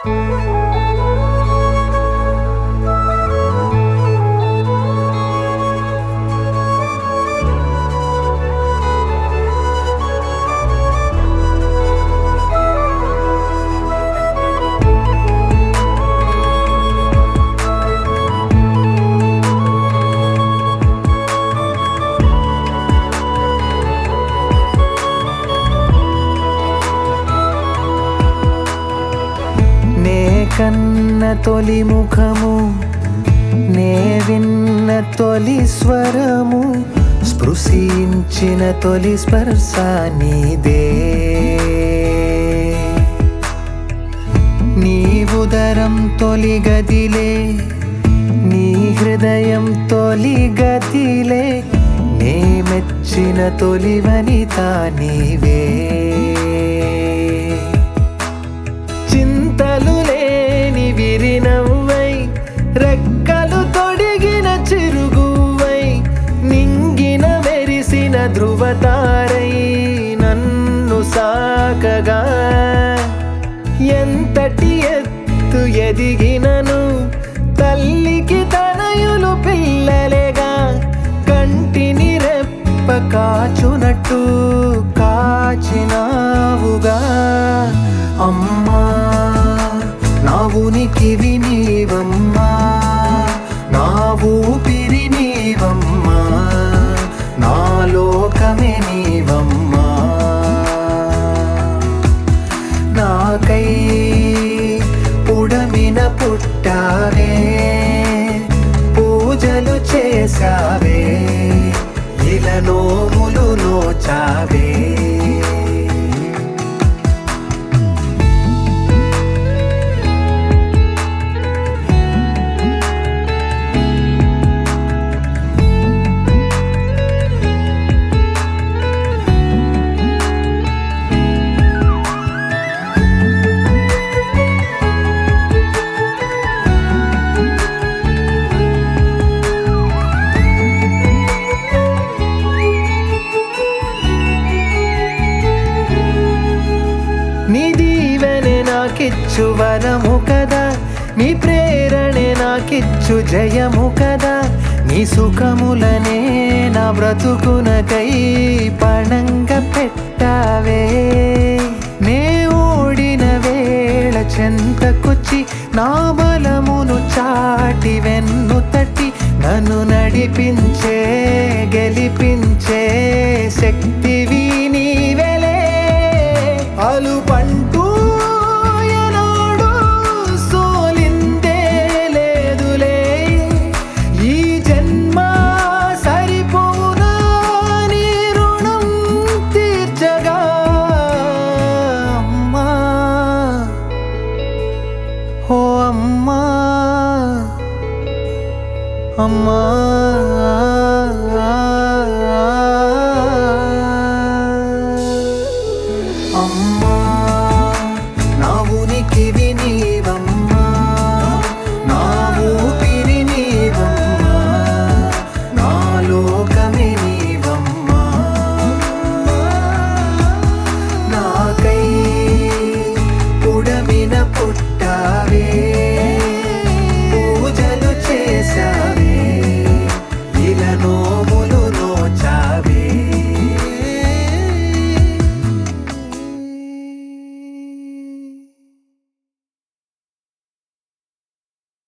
నే కన్న తొలి ముఖము నే విన్న తొలి స్వరము స్పృశించిన తొలి స్పర్శ నీదే నీ ఉదరం తొలి గదిలే నీ హృదయం తొలి గదిలే నే మెచ్చిన తొలి వనిత నీవే చింతలు లేని విరినవ్వై రెక్కలు తొడిగిన చిరుగువై నింగిన మెరిసిన ధృవతారై నన్ను సాకగా ఎంతటి ఎత్తు ఎదిగినను తల్లికి తనయులు పిల్లలేగా కంటిని రెప్ప కాచునట్టు కాచినావుగా అమ్మా నా ఉనికివి నీవమ్మా నా ఊపిరి నీవమ్మా నా లోకమే నీవమ్మా నాకై పుడమిన పుట్టావే పూజలు చేశావే ఇలా నోములు నోచావే నీ దీవెనే నాకిచ్చు వరము కదా నీ ప్రేరణే నాకిచ్చు జయము కదా నీ సుఖములనే నా బ్రతుకునకై పణంగా పెట్టావే నే ఓడిన వేళ చెంతకొచ్చి నా బలమును చాటి వెన్ను తట్టి నన్ను నడిపించే గెలిపించే శక్తివి నీవెలే అలు పంటూ ఎనాడు సోలిందే లేదులే ఈ జన్మ సరిపోనా నీ రుణం తీర్చగా అమ్మా ఓ అమ్మా అమ్మా